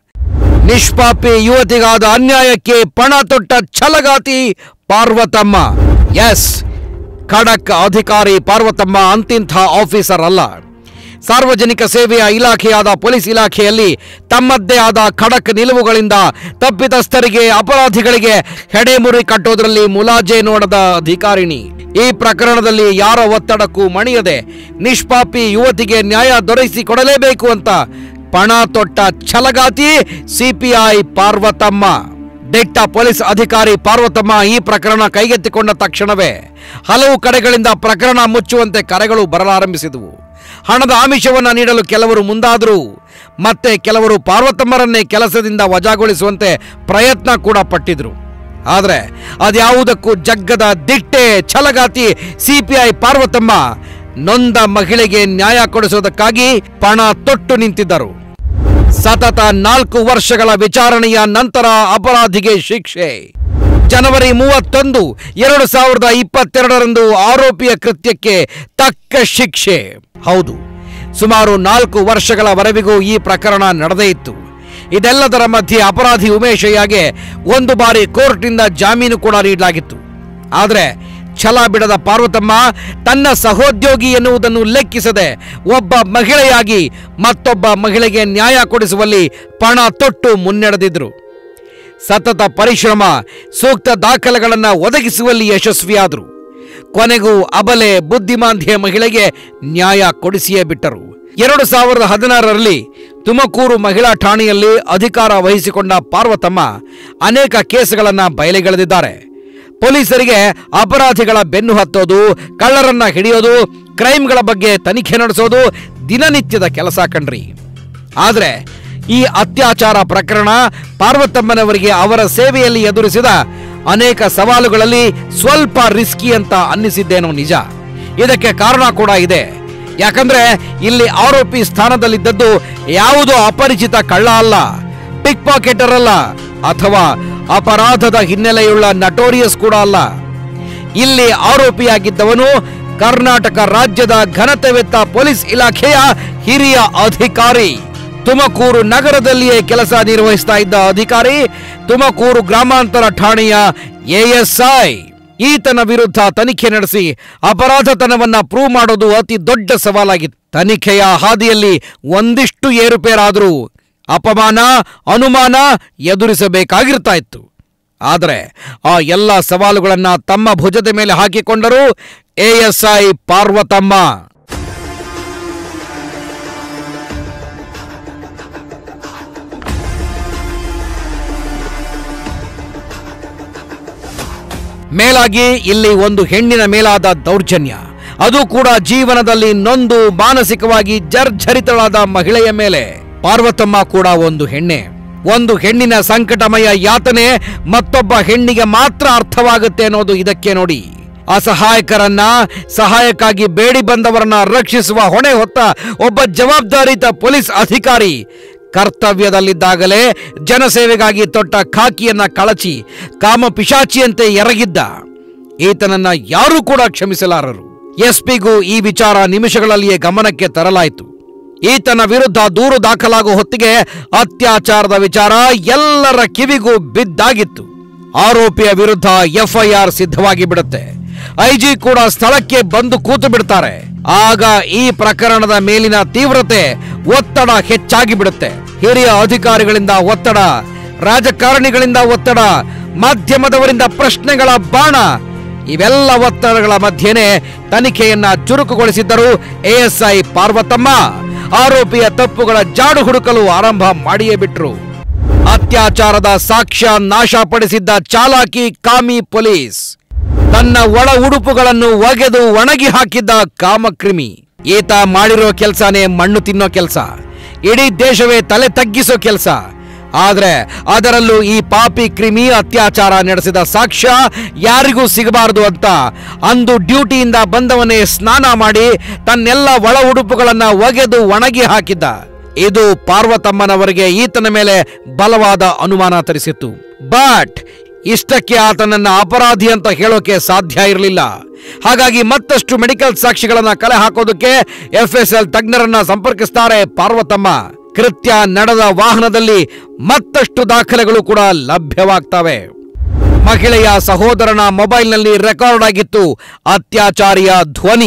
S1: ನಿಷ್ಪಾಪಿ ಯುವತಿಗಾದ ಅನ್ಯಾಯಕ್ಕೆ ಪಣ ತೊಟ್ಟ ಛಲಗಾತಿ ಪಾರ್ವತಮ್ಮ ಎಸ್ ಖಡಕ್ ಅಧಿಕಾರಿ ಪಾರ್ವತಮ್ಮ ಅಂತಿಂಥ ಆಫೀಸರ್ ಅಲ್ಲ ಸಾರ್ವಜನಿಕ ಸೇವೆಯ ಇಲಾಖೆಯಾದ ಪೊಲೀಸ್ ಇಲಾಖೆಯಲ್ಲಿ ತಮ್ಮದ್ದೇ ಆದ ಖಡಕ್ ನಿಲುವುಗಳಿಂದ ತಪ್ಪಿತಸ್ಥರಿಗೆ ಅಪರಾಧಿಗಳಿಗೆ ಹೆಡೆಮುರಿ ಕಟ್ಟೋದ್ರಲ್ಲಿ ಮುಲಾಜೆ ನೋಡದ ಅಧಿಕಾರಿಣಿ ಈ ಪ್ರಕರಣದಲ್ಲಿ ಯಾರ ಒತ್ತಡಕ್ಕೂ ಮಣಿಯದೆ ನಿಷ್ಪಾಪಿ ಯುವತಿಗೆ ನ್ಯಾಯ ದೊರಕಿಸಿಕೊಡಲೇಬೇಕು ಅಂತ ಪಣ ತೊಟ್ಟ ಛಲಗಾತಿ ಸಿಪಿಐ ಪಾರ್ವತಮ್ಮ ದಿಟ್ಟ ಪೊಲೀಸ್ ಅಧಿಕಾರಿ ಪಾರ್ವತಮ್ಮ ಈ ಪ್ರಕರಣ ಕೈಗೆತ್ತಿಕೊಂಡ ತಕ್ಷಣವೇ ಹಲವು ಕಡೆಗಳಿಂದ ಪ್ರಕರಣ ಮುಚ್ಚುವಂತೆ ಕರೆಗಳು ಬರಲಾರಂಭಿಸಿದವು ಹಣದ ಆಮಿಷವನ್ನ ನೀಡಲು ಕೆಲವರು ಮುಂದಾದರು ಮತ್ತೆ ಕೆಲವರು ಪಾರ್ವತಮ್ಮರನ್ನೇ ಕೆಲಸದಿಂದ ವಜಾಗೊಳಿಸುವಂತೆ ಪ್ರಯತ್ನ ಕೂಡ ಪಟ್ಟಿದ್ರು ಆದರೆ ಅದ್ಯಾವುದಕ್ಕೂ ಜಗ್ಗದ ದಿಟ್ಟೆ ಛಲಗಾತಿ ಸಿಪಿಐ ಪಾರ್ವತಮ್ಮ ನೊಂದ ಮಹಿಳೆಗೆ ನ್ಯಾಯ ಕೊಡಿಸೋದಕ್ಕಾಗಿ ಪಣ ತೊಟ್ಟು ನಿಂತಿದ್ದರು ಸತತ ನಾಲ್ಕು ವರ್ಷಗಳ ವಿಚಾರಣೆಯ ನಂತರ ಅಪರಾಧಿಗೆ ಶಿಕ್ಷೆ ಜನವರಿ ಮೂವತ್ತೊಂದು ಎರಡು ಸಾವಿರದ ಇಪ್ಪತ್ತೆರಡರಂದು ಆರೋಪಿಯ ಕೃತ್ಯಕ್ಕೆ ತಕ್ಕ ಶಿಕ್ಷೆ ಹೌದು ಸುಮಾರು ನಾಲ್ಕು ವರ್ಷಗಳವರೆವಿಗೂ ಈ ಪ್ರಕರಣ ನಡೆದೇ ಇತ್ತು ಇದೆಲ್ಲದರ ಮಧ್ಯೆ ಅಪರಾಧಿ ಉಮೇಶಯ್ಯಗೆ ಒಂದು ಬಾರಿ ಕೋರ್ಟ್ನಿಂದ ಜಾಮೀನು ಕೂಡ ನೀಡಲಾಗಿತ್ತು ಆದರೆ ಛಲ ಬಿಡದ ಪಾರ್ವತಮ್ಮ ತನ್ನ ಸಹೋದ್ಯೋಗಿ ಎನ್ನುವುದನ್ನು ಲೆಕ್ಕಿಸದೆ ಒಬ್ಬ ಮಹಿಳೆಯಾಗಿ ಮತ್ತೊಬ್ಬ ಮಹಿಳೆಗೆ ನ್ಯಾಯ ಕೊಡಿಸುವಲ್ಲಿ ಪಣ ತೊಟ್ಟು ಮುನ್ನಡೆದಿದ್ರು ಸತತ ಪರಿಶ್ರಮ ಸೂಕ್ತ ದಾಖಲೆಗಳನ್ನು ಒದಗಿಸುವಲ್ಲಿ ಯಶಸ್ವಿಯಾದರು ಕೊನೆಗೂ ಅಬಲೆ ಬುದ್ಧಿಮಾಂದ್ಯ ಮಹಿಳೆಗೆ ನ್ಯಾಯ ಕೊಡಿಸಿಯೇ ಬಿಟ್ಟರು ಎರಡು ಸಾವಿರದ ಹದಿನಾರರಲ್ಲಿ ತುಮಕೂರು ಮಹಿಳಾ ಠಾಣೆಯಲ್ಲಿ ಅಧಿಕಾರ ವಹಿಸಿಕೊಂಡ ಪಾರ್ವತಮ್ಮ ಅನೇಕ ಕೇಸುಗಳನ್ನು ಬಯಲಿಗೆಳೆದಿದ್ದಾರೆ ಪೊಲೀಸರಿಗೆ ಅಪರಾಧಿಗಳ ಬೆನ್ನು ಹತ್ತೋದು ಕಳ್ಳರನ್ನ ಹಿಡಿಯೋದು ಕ್ರೈಮ್ಗಳ ಬಗ್ಗೆ ತನಿಖೆ ನಡೆಸೋದು ದಿನನಿತ್ಯದ ಕೆಲಸ ಕಣ್ರಿ ಆದರೆ ಈ ಅತ್ಯಾಚಾರ ಪ್ರಕರಣ ಪಾರ್ವತಮ್ಮನವರಿಗೆ ಅವರ ಸೇವೆಯಲ್ಲಿ ಎದುರಿಸಿದ ಅನೇಕ ಸವಾಲುಗಳಲ್ಲಿ ಸ್ವಲ್ಪ ರಿಸ್ಕಿ ಅಂತ ಅನ್ನಿಸಿದ್ದೇನೋ ನಿಜ ಇದಕ್ಕೆ ಕಾರಣ ಕೂಡ ಇದೆ ಯಾಕಂದ್ರೆ ಇಲ್ಲಿ ಆರೋಪಿ ಸ್ಥಾನದಲ್ಲಿದ್ದದ್ದು ಯಾವುದೋ ಅಪರಿಚಿತ ಕಳ್ಳ ಅಲ್ಲ ಪಿಕ್ ಪಾಕೆಟರ್ ಅಲ್ಲ ಅಥವಾ ಅಪರಾಧದ ಹಿನ್ನೆಲೆಯುಳ್ಳ ನಟೋರಿಯಸ್ ಕೂಡ ಅಲ್ಲ ಇಲ್ಲಿ ಆರೋಪಿಯಾಗಿದ್ದವನು ಕರ್ನಾಟಕ ರಾಜ್ಯದ ಘನತೆವೆತ್ತ ಪೊಲೀಸ್ ಇಲಾಖೆಯ ಹಿರಿಯ ಅಧಿಕಾರಿ ತುಮಕೂರು ನಗರದಲ್ಲಿಯೇ ಕೆಲಸ ನಿರ್ವಹಿಸ್ತಾ ಇದ್ದ ಅಧಿಕಾರಿ ತುಮಕೂರು ಗ್ರಾಮಾಂತರ ಠಾಣೆಯ ಎಎಸ್ಐ ಈತನ ವಿರುದ್ಧ ತನಿಖೆ ನಡೆಸಿ ಅಪರಾಧತನವನ್ನ ಪ್ರೂವ್ ಮಾಡೋದು ಅತಿ ದೊಡ್ಡ ಸವಾಲಾಗಿತ್ತು ತನಿಖೆಯ ಹಾದಿಯಲ್ಲಿ ಒಂದಿಷ್ಟು ಏರುಪೇರಾದರೂ ಅಪಮಾನ ಅನುಮಾನ ಎದುರಿಸಬೇಕಾಗಿರ್ತಾ ಇತ್ತು ಆದರೆ ಆ ಎಲ್ಲ ಸವಾಲುಗಳನ್ನ ತಮ್ಮ ಭುಜದ ಮೇಲೆ ಹಾಕಿಕೊಂಡರು ಎಎಸ್ಐ ಪಾರ್ವತಮ್ಮ ಮೇಲಾಗಿ ಇಲ್ಲಿ ಒಂದು ಹೆಣ್ಣಿನ ಮೇಲಾದ ದೌರ್ಜನ್ಯ ಅದು ಕೂಡ ಜೀವನದಲ್ಲಿ ನೊಂದು ಮಾನಸಿಕವಾಗಿ ಜರ್ಝರಿತಳಾದ ಮಹಿಳೆಯ ಮೇಲೆ ಪಾರ್ವತಮ್ಮ ಕೂಡ ಒಂದು ಹೆಣ್ಣೆ ಒಂದು ಹೆಣ್ಣಿನ ಸಂಕಟಮಯ ಯಾತನೆ ಮತ್ತೊಬ್ಬ ಹೆಣ್ಣಿಗೆ ಮಾತ್ರ ಅರ್ಥವಾಗುತ್ತೆ ಅನ್ನೋದು ಇದಕ್ಕೆ ನೋಡಿ ಅಸಹಾಯಕರನ್ನ ಸಹಾಯಕ್ಕಾಗಿ ಬೇಡಿ ಬಂದವರನ್ನ ರಕ್ಷಿಸುವ ಹೊಣೆ ಹೊತ್ತ ಒಬ್ಬ ಜವಾಬ್ದಾರಿತ ಪೊಲೀಸ್ ಅಧಿಕಾರಿ ಕರ್ತವ್ಯದಲ್ಲಿದ್ದಾಗಲೇ ಜನಸೇವೆಗಾಗಿ ತೊಟ್ಟ ಖಾಕಿಯನ್ನ ಕಳಚಿ ಕಾಮ ಪಿಶಾಚಿಯಂತೆ ಎರಗಿದ್ದ ಈತನನ್ನ ಯಾರೂ ಕೂಡ ಕ್ಷಮಿಸಲಾರರು ಎಸ್ಪಿಗೂ ಈ ವಿಚಾರ ನಿಮಿಷಗಳಲ್ಲಿಯೇ ಗಮನಕ್ಕೆ ತರಲಾಯಿತು ಈತನ ವಿರುದ್ಧ ದೂರು ದಾಖಲಾಗುವ ಹೊತ್ತಿಗೆ ಅತ್ಯಾಚಾರದ ವಿಚಾರ ಎಲ್ಲರ ಕಿವಿಗೂ ಬಿದ್ದಾಗಿತ್ತು ಆರೋಪಿಯ ವಿರುದ್ಧ ಎಫ್ಐಆರ್ ಸಿದ್ಧವಾಗಿ ಬಿಡುತ್ತೆ ಐಜಿ ಕೂಡ ಸ್ಥಳಕ್ಕೆ ಬಂದು ಕೂತು ಬಿಡ್ತಾರೆ ಆಗ ಈ ಪ್ರಕರಣದ ಮೇಲಿನ ತೀವ್ರತೆ ಒತ್ತಡ ಹೆಚ್ಚಾಗಿ ಬಿಡುತ್ತೆ ಹಿರಿಯ ಅಧಿಕಾರಿಗಳಿಂದ ಒತ್ತಡ ರಾಜಕಾರಣಿಗಳಿಂದ ಒತ್ತಡ ಮಾಧ್ಯಮದವರಿಂದ ಪ್ರಶ್ನೆಗಳ ಬಾಣ ಇವೆಲ್ಲ ಒತ್ತಡಗಳ ಮಧ್ಯೆನೇ ತನಿಖೆಯನ್ನ ಚುರುಕುಗೊಳಿಸಿದ್ದರು ಎಎಸ್ಐ ಪಾರ್ವತಮ್ಮ ಆರೋಪಿಯ ತಪ್ಪುಗಳ ಜಾಡು ಹುಡುಕಲು ಆರಂಭ ಮಾಡಿಯೇ ಬಿಟ್ರು ಅತ್ಯಾಚಾರದ ಸಾಕ್ಷ್ಯ ನಾಶಪಡಿಸಿದ್ದ ಚಾಲಾಕಿ ಕಾಮಿ ಪೊಲೀಸ್ ತನ್ನ ಒಳ ಉಡುಪುಗಳನ್ನು ಒಗೆದು ಒಣಗಿ ಹಾಕಿದ್ದ ಕಾಮಕ್ರಿಮಿ ಈತ ಮಾಡಿರೋ ಕೆಲಸನೇ ಮಣ್ಣು ತಿನ್ನೋ ಕೆಲಸ ಇಡೀ ದೇಶವೇ ತಲೆ ತಗ್ಗಿಸೋ ಕೆಲಸ ಆದ್ರೆ ಅದರಲ್ಲೂ ಈ ಪಾಪಿ ಕ್ರಿಮಿ ಅತ್ಯಾಚಾರ ನಡೆಸಿದ ಸಾಕ್ಷ್ಯ ಯಾರಿಗೂ ಸಿಗಬಾರದು ಅಂತ ಅಂದು ಡ್ಯೂಟಿಯಿಂದ ಬಂದವನೇ ಸ್ನಾನ ಮಾಡಿ ತನ್ನೆಲ್ಲ ಒಳ ಉಡುಪುಗಳನ್ನ ಒಗೆದು ಒಣಗಿ ಹಾಕಿದ್ದ ಇದು ಪಾರ್ವತಮ್ಮನವರಿಗೆ ಈತನ ಮೇಲೆ ಬಲವಾದ ಅನುಮಾನ ತರಿಸಿತ್ತು ಬಟ್ ಇಷ್ಟಕ್ಕೆ ಆತನನ್ನ ಅಪರಾಧಿ ಅಂತ ಹೇಳೋಕೆ ಸಾಧ್ಯ ಇರಲಿಲ್ಲ ಹಾಗಾಗಿ ಮತ್ತಷ್ಟು ಮೆಡಿಕಲ್ ಸಾಕ್ಷಿಗಳನ್ನ ಕಲೆ ಹಾಕೋದಕ್ಕೆ ಎಫ್ ಎಸ್ ಎಲ್ ತಜ್ಞರನ್ನ ಸಂಪರ್ಕಿಸ್ತಾರೆ ಪಾರ್ವತಮ್ಮ ಕೃತ್ಯ ನಡೆದ ವಾಹನದಲ್ಲಿ ಮತ್ತಷ್ಟು ದಾಖಲೆಗಳು ಕೂಡ ಲಭ್ಯವಾಗ್ತವೆ ಮಹಿಳೆಯ ಸಹೋದರನ ಮೊಬೈಲ್ನಲ್ಲಿ ರೆಕಾರ್ಡ್ ಆಗಿತ್ತು ಅತ್ಯಾಚಾರಿಯ ಧ್ವನಿ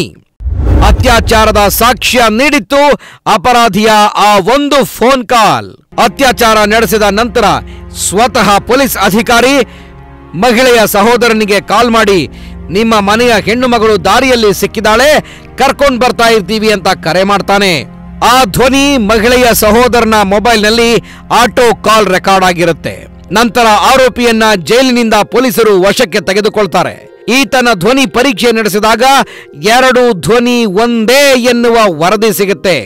S1: ಅತ್ಯಾಚಾರದ ಸಾಕ್ಷ್ಯ ನೀಡಿತ್ತು ಅಪರಾಧಿಯ ಆ ಒಂದು ಫೋನ್ ಕಾಲ್ ಅತ್ಯಾಚಾರ ನಡೆಸಿದ ನಂತರ ಸ್ವತಃ ಪೊಲೀಸ್ ಅಧಿಕಾರಿ ಮಹಿಳೆಯ ಸಹೋದರನಿಗೆ ಕಾಲ್ ಮಾಡಿ ನಿಮ್ಮ ಮನೆಯ ಹೆಣ್ಣು ಮಗಳು ದಾರಿಯಲ್ಲಿ ಸಿಕ್ಕಿದಾಳೆ ಕರ್ಕೊಂಡ್ ಬರ್ತಾ ಇರ್ತೀವಿ ಅಂತ ಕರೆ ಮಾಡ್ತಾನೆ ಆ ಧ್ವನಿ ಮಹಿಳೆಯ ಸಹೋದರನ ಮೊಬೈಲ್ನಲ್ಲಿ ಆಟೋ ಕಾಲ್ ರೆಕಾರ್ಡ್ ಆಗಿರುತ್ತೆ ನಂತರ ಆರೋಪಿಯನ್ನ ಜೈಲಿನಿಂದ ಪೊಲೀಸರು ವಶಕ್ಕೆ ತೆಗೆದುಕೊಳ್ತಾರೆ ಈತನ ಧ್ವನಿ ಪರೀಕ್ಷೆ ನಡೆಸಿದಾಗ ಎರಡು ಧ್ವನಿ ಒಂದೇ ಎನ್ನುವ ವರದಿ ಸಿಗುತ್ತೆ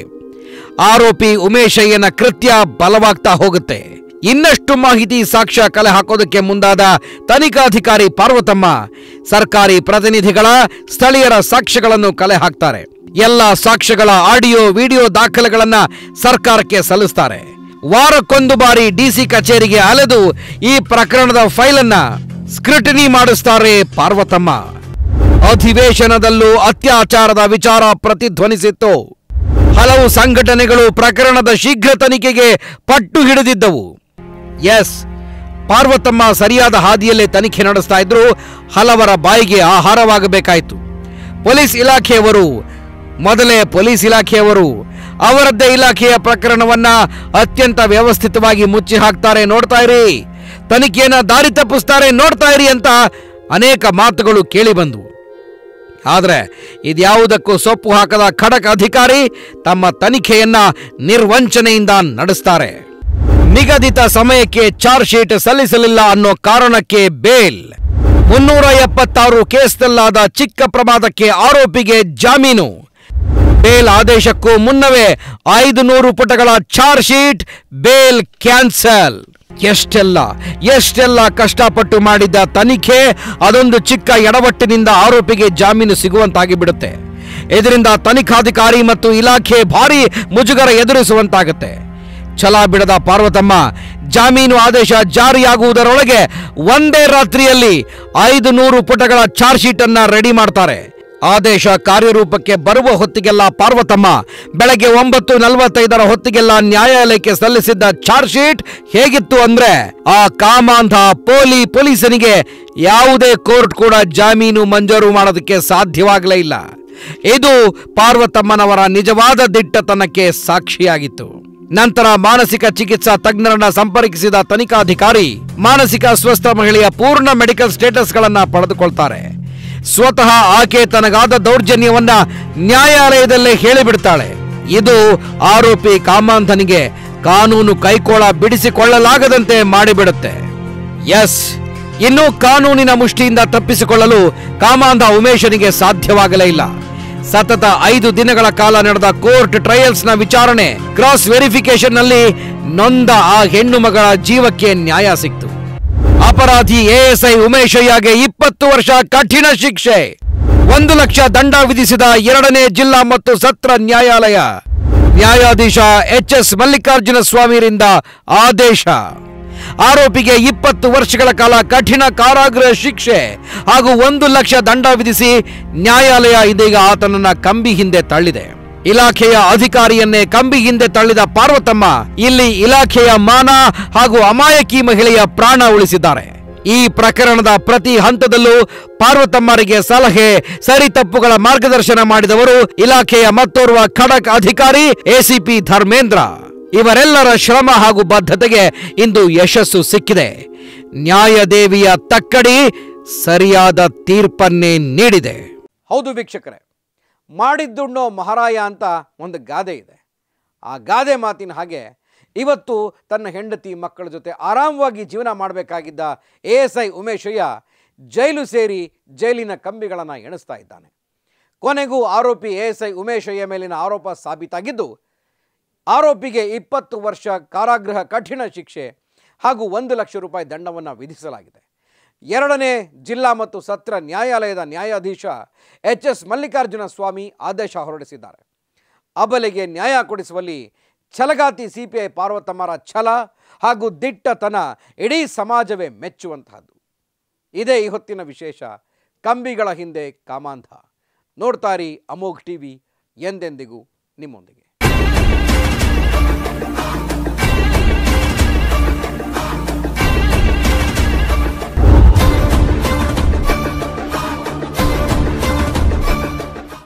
S1: ಆರೋಪಿ ಉಮೇಶಯ್ಯನ ಕೃತ್ಯ ಬಲವಾಗ್ತಾ ಹೋಗುತ್ತೆ ಇನ್ನಷ್ಟು ಮಾಹಿತಿ ಸಾಕ್ಷ್ಯ ಕಲೆ ಹಾಕೋದಕ್ಕೆ ಮುಂದಾದ ತನಿಖಾಧಿಕಾರಿ ಪಾರ್ವತಮ್ಮ ಸರ್ಕಾರಿ ಪ್ರತಿನಿಧಿಗಳ ಸ್ಥಳೀಯರ ಸಾಕ್ಷ್ಯಗಳನ್ನು ಕಲೆ ಹಾಕ್ತಾರೆ ಎಲ್ಲ ಸಾಕ್ಷ್ಯಗಳ ಆಡಿಯೋ ವಿಡಿಯೋ ದಾಖಲೆಗಳನ್ನ ಸರ್ಕಾರಕ್ಕೆ ಸಲ್ಲಿಸ್ತಾರೆ ವಾರಕ್ಕೊಂದು ಬಾರಿ ಡಿಸಿ ಕಚೇರಿಗೆ ಅಲೆದು ಈ ಪ್ರಕರಣದ ಫೈಲನ್ನ ಸ್ಕ್ರಿಟನಿ ಮಾಡಿಸ್ತಾರೆ ಪಾರ್ವತಮ್ಮ ಅಧಿವೇಶನದಲ್ಲೂ ಅತ್ಯಾಚಾರದ ವಿಚಾರ ಪ್ರತಿಧ್ವನಿಸಿತ್ತು ಹಲವು ಸಂಘಟನೆಗಳು ಪ್ರಕರಣದ ಶೀಘ್ರ ತನಿಖೆಗೆ ಪಟ್ಟು ಹಿಡಿದಿದ್ದವು ಎಸ್ ಪಾರ್ವತಮ್ಮ ಸರಿಯಾದ ಹಾದಿಯಲ್ಲೇ ತನಿಖೆ ನಡೆಸ್ತಾ ಇದ್ರು ಹಲವರ ಬಾಯಿಗೆ ಆಹಾರವಾಗಬೇಕಾಯಿತು ಪೊಲೀಸ್ ಇಲಾಖೆಯವರು ಮೊದಲೇ ಪೊಲೀಸ್ ಇಲಾಖೆಯವರು ಅವರದ್ದೇ ಇಲಾಖೆಯ ಪ್ರಕರಣವನ್ನ ಅತ್ಯಂತ ವ್ಯವಸ್ಥಿತವಾಗಿ ಮುಚ್ಚಿ ಹಾಕ್ತಾರೆ ನೋಡ್ತಾ ಇರಿ ತನಿಖೆಯನ್ನ ದಾರಿ ತಪ್ಪಿಸ್ತಾರೆ ನೋಡ್ತಾ ಇರಿ ಅಂತ ಅನೇಕ ಮಾತುಗಳು ಕೇಳಿ ಬಂದವು ಆದರೆ ಇದ್ಯಾವುದಕ್ಕೂ ಸೊಪ್ಪು ಹಾಕದ ಖಡಕ್ ಅಧಿಕಾರಿ ತಮ್ಮ ತನಿಖೆಯನ್ನ ನಿರ್ವಂಚನೆಯಿಂದ ನಡೆಸ್ತಾರೆ ನಿಗದಿತ ಸಮಯಕ್ಕೆ ಚಾರ್ಜ್ ಶೀಟ್ ಸಲ್ಲಿಸಲಿಲ್ಲ ಅನ್ನೋ ಕಾರಣಕ್ಕೆ ಬೇಲ್ ಮುನ್ನೂರ ಎಪ್ಪತ್ತಾರು ಕೇಸ್ನಲ್ಲಾದ ಚಿಕ್ಕ ಪ್ರಮಾದಕ್ಕೆ ಆರೋಪಿಗೆ ಜಾಮೀನು ಬೇಲ್ ಆದೇಶಕ್ಕೂ ಮುನ್ನವೇ ಐದು ನೂರು ಪುಟಗಳ ಚಾರ್ಜ್ ಶೀಟ್ ಬೇಲ್ ಕ್ಯಾನ್ಸಲ್ ಎಷ್ಟೆಲ್ಲ ಎಷ್ಟೆಲ್ಲ ಕಷ್ಟಪಟ್ಟು ಮಾಡಿದ್ದ ತನಿಖೆ ಅದೊಂದು ಚಿಕ್ಕ ಎಡವಟ್ಟಿನಿಂದ ಆರೋಪಿಗೆ ಜಾಮೀನು ಸಿಗುವಂತಾಗಿ ಬಿಡುತ್ತೆ ಇದರಿಂದ ತನಿಖಾಧಿಕಾರಿ ಮತ್ತು ಇಲಾಖೆ ಭಾರಿ ಮುಜುಗರ ಎದುರಿಸುವಂತಾಗುತ್ತೆ ಛಲ ಬಿಡದ ಪಾರ್ವತಮ್ಮ ಜಾಮೀನು ಆದೇಶ ಜಾರಿಯಾಗುವುದರೊಳಗೆ ಒಂದೇ ರಾತ್ರಿಯಲ್ಲಿ ಐದು ನೂರು ಪುಟಗಳ ಚಾರ್ಜ್ ಶೀಟ್ ಅನ್ನ ರೆಡಿ ಮಾಡ್ತಾರೆ ಆದೇಶ ಕಾರ್ಯರೂಪಕ್ಕೆ ಬರುವ ಹೊತ್ತಿಗೆಲ್ಲ ಪಾರ್ವತಮ್ಮ ಬೆಳಗ್ಗೆ ಒಂಬತ್ತು ನಲವತ್ತೈದರ ಹೊತ್ತಿಗೆಲ್ಲ ನ್ಯಾಯಾಲಯಕ್ಕೆ ಸಲ್ಲಿಸಿದ್ದ ಚಾರ್ಜ್ ಶೀಟ್ ಹೇಗಿತ್ತು ಅಂದ್ರೆ ಆ ಕಾಮಾಂಧ ಪೋಲಿ ಪೊಲೀಸನಿಗೆ ಯಾವುದೇ ಕೋರ್ಟ್ ಕೂಡ ಜಾಮೀನು ಮಂಜೂರು ಮಾಡೋದಕ್ಕೆ ಸಾಧ್ಯವಾಗಲೇ ಇಲ್ಲ ಇದು ಪಾರ್ವತಮ್ಮನವರ ನಿಜವಾದ ದಿಟ್ಟತನಕ್ಕೆ ಸಾಕ್ಷಿಯಾಗಿತ್ತು ನಂತರ ಮಾನಸಿಕ ಚಿಕಿತ್ಸಾ ತಜ್ಞರನ್ನ ಸಂಪರ್ಕಿಸಿದ ತನಿಖಾಧಿಕಾರಿ ಮಾನಸಿಕ ಅಸ್ವಸ್ಥ ಮಹಿಳೆಯ ಪೂರ್ಣ ಮೆಡಿಕಲ್ ಸ್ಟೇಟಸ್ಗಳನ್ನ ಪಡೆದುಕೊಳ್ತಾರೆ ಸ್ವತಃ ಆಕೆ ತನಗಾದ ದೌರ್ಜನ್ಯವನ್ನ ನ್ಯಾಯಾಲಯದಲ್ಲೇ ಹೇಳಿಬಿಡ್ತಾಳೆ ಇದು ಆರೋಪಿ ಕಾಮಾಂಧನಿಗೆ ಕಾನೂನು ಕೈಕೋಳ ಬಿಡಿಸಿಕೊಳ್ಳಲಾಗದಂತೆ ಮಾಡಿಬಿಡುತ್ತೆ ಎಸ್ ಇನ್ನು ಕಾನೂನಿನ ಮುಷ್ಟಿಯಿಂದ ತಪ್ಪಿಸಿಕೊಳ್ಳಲು ಕಾಮಾಂಧ ಉಮೇಶನಿಗೆ ಸಾಧ್ಯವಾಗಲೇ ಇಲ್ಲ ಸತತ ಐದು ದಿನಗಳ ಕಾಲ ನಡೆದ ಕೋರ್ಟ್ ಟ್ರಯಲ್ಸ್ ನ ವಿಚಾರಣೆ ಕ್ರಾಸ್ ವೆರಿಫಿಕೇಶನ್ ನಲ್ಲಿ ನೊಂದ ಆ ಹೆಣ್ಣು ಮಗಳ ಜೀವಕ್ಕೆ ನ್ಯಾಯ ಸಿಕ್ತು ಅಪರಾಧಿ ಎಎಸ್ಐ ಉಮೇಶಯ್ಯಗೆ ಇಪ್ಪತ್ತು ವರ್ಷ ಕಠಿಣ ಶಿಕ್ಷೆ ಒಂದು ಲಕ್ಷ ದಂಡ ವಿಧಿಸಿದ ಎರಡನೇ ಜಿಲ್ಲಾ ಮತ್ತು ಸತ್ರ ನ್ಯಾಯಾಲಯ ನ್ಯಾಯಾಧೀಶ ಎಚ್ ಎಸ್ ಮಲ್ಲಿಕಾರ್ಜುನ ಸ್ವಾಮಿರಿಂದ ಆದೇಶ ಆರೋಪಿಗೆ ಇಪ್ಪತ್ತು ವರ್ಷಗಳ ಕಾಲ ಕಠಿಣ ಕಾರಾಗೃಹ ಶಿಕ್ಷೆ ಹಾಗೂ ಒಂದು ಲಕ್ಷ ದಂಡ ವಿಧಿಸಿ ನ್ಯಾಯಾಲಯ ಇದೀಗ ಆತನನ್ನ ಕಂಬಿ ಹಿಂದೆ ತಳ್ಳಿದೆ ಇಲಾಖೆಯ ಅಧಿಕಾರಿಯನ್ನೇ ಕಂಬಿ ಹಿಂದೆ ತಳ್ಳಿದ ಪಾರ್ವತಮ್ಮ ಇಲ್ಲಿ ಇಲಾಖೆಯ ಮಾನ ಹಾಗೂ ಅಮಾಯಕಿ ಮಹಿಳೆಯ ಪ್ರಾಣ ಉಳಿಸಿದ್ದಾರೆ ಈ ಪ್ರಕರಣದ ಪ್ರತಿ ಹಂತದಲ್ಲೂ ಪಾರ್ವತಮ್ಮರಿಗೆ ಸಲಹೆ ಸರಿ ತಪ್ಪುಗಳ ಮಾರ್ಗದರ್ಶನ ಮಾಡಿದವರು ಇಲಾಖೆಯ ಮತ್ತೋರ್ವ ಖಡಕ್ ಅಧಿಕಾರಿ ಎಸಿಪಿ ಧರ್ಮೇಂದ್ರ ಇವರೆಲ್ಲರ ಶ್ರಮ ಹಾಗೂ ಬದ್ಧತೆಗೆ ಇಂದು ಯಶಸ್ಸು ಸಿಕ್ಕಿದೆ ನ್ಯಾಯದೇವಿಯ ತಕ್ಕಡಿ ಸರಿಯಾದ ತೀರ್ಪನ್ನೇ ನೀಡಿದೆ ಹೌದು ವೀಕ್ಷಕರೇ ಮಾಡಿದ್ದುಣ್ಣೋ ಮಹಾರಾಯ ಅಂತ ಒಂದು ಗಾದೆ ಇದೆ ಆ ಗಾದೆ ಮಾತಿನ ಹಾಗೆ ಇವತ್ತು ತನ್ನ ಹೆಂಡತಿ ಮಕ್ಕಳ ಜೊತೆ ಆರಾಮವಾಗಿ ಜೀವನ ಮಾಡಬೇಕಾಗಿದ್ದ A S I Umeshaiah jail ಸೇರಿ ಜೈಲಿನ ಕಂಬಿಗಳನ್ನು ಎಣಿಸ್ತಾ ಇದ್ದಾನೆ ಕೊನೆಗೂ ಆರೋಪಿ ಎ ಎಸ್ ಐ ಉಮೇಶಯ್ಯ ಮೇಲಿನ ಆರೋಪ ಸಾಬೀತಾಗಿದ್ದು ಆರೋಪಿಗೆ ಇಪ್ಪತ್ತು ವರ್ಷ ಕಾರಾಗೃಹ ಕಠಿಣ ಶಿಕ್ಷೆ ಹಾಗೂ ಒಂದು ಲಕ್ಷ ರೂಪಾಯಿ ದಂಡವನ್ನು ವಿಧಿಸಲಾಗಿದೆ ಎರಡನೇ ಜಿಲ್ಲಾ ಮತ್ತು ಸತ್ರ ನ್ಯಾಯಾಲಯದ ನ್ಯಾಯಾಧೀಶ ಎಚ್ ಎಸ್ ಮಲ್ಲಿಕಾರ್ಜುನ ಸ್ವಾಮಿ ಆದೇಶ ಹೊರಡಿಸಿದ್ದಾರೆ ಅಬಲೆಗೆ ನ್ಯಾಯ ಕೊಡಿಸುವಲ್ಲಿ ಛಲಗಾತಿ ಸಿಪಿಐ ಪಾರ್ವತಮ್ಮರ ಛಲ ಹಾಗೂ ದಿಟ್ಟತನ ಇಡೀ ಸಮಾಜವೇ ಮೆಚ್ಚುವಂತಹದ್ದು ಇದೇ ಈ ಹೊತ್ತಿನ ವಿಶೇಷ ಕಂಬಿಗಳ ಹಿಂದೆ ಕಾಮಾಂಧ ನೋಡ್ತಾರಿ ಅಮೋಘ್ ಟಿವಿ ಎಂದೆಂದಿಗೂ ನಿಮ್ಮೊಂದಿಗೆ